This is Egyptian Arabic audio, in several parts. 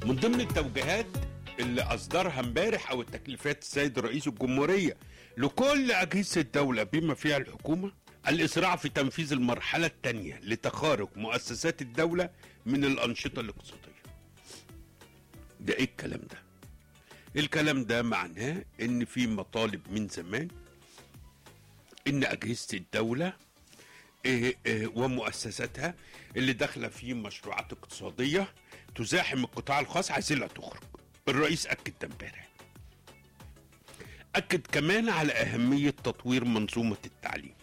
من ضمن التوجيهات اللي اصدرها امبارح او التكليفات السيد رئيس الجمهوريه لكل اجهزه الدوله بما فيها الحكومه الاسراع في تنفيذ المرحله الثانيه لتخارج مؤسسات الدوله من الانشطه الاقتصاديه. ده ايه الكلام ده؟ الكلام ده معناه ان في مطالب من زمان ان اجهزه الدوله إيه إيه ومؤسساتها اللي داخله في مشروعات اقتصاديه تزاحم القطاع الخاص عايزينها تخرج الرئيس اكد ده امبارح اكد كمان على اهميه تطوير منظومه التعليم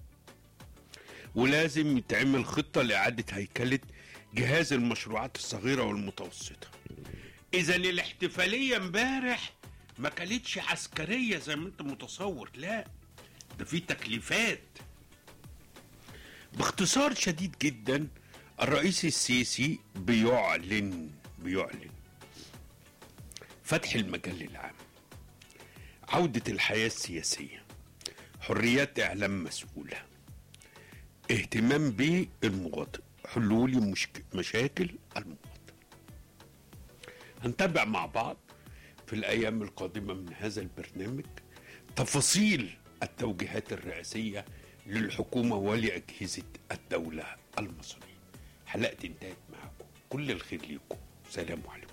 ولازم يتعمل خطه لاعاده هيكله جهاز المشروعات الصغيره والمتوسطه اذا الاحتفاليه امبارح ما كانتش عسكريه زي ما انت متصور لا ده في تكليفات باختصار شديد جدا الرئيس السيسي بيعلن بيعلن فتح المجال العام عودة الحياة السياسية حريات إعلام مسؤولة اهتمام بالمواطن حلول مشك... مشاكل المواطن هنتابع مع بعض في الأيام القادمة من هذا البرنامج تفاصيل التوجيهات الرئاسية للحكومة ولأجهزة الدولة المصرية حلقتي انتهت معكم كل الخير ليكم سلام عليكم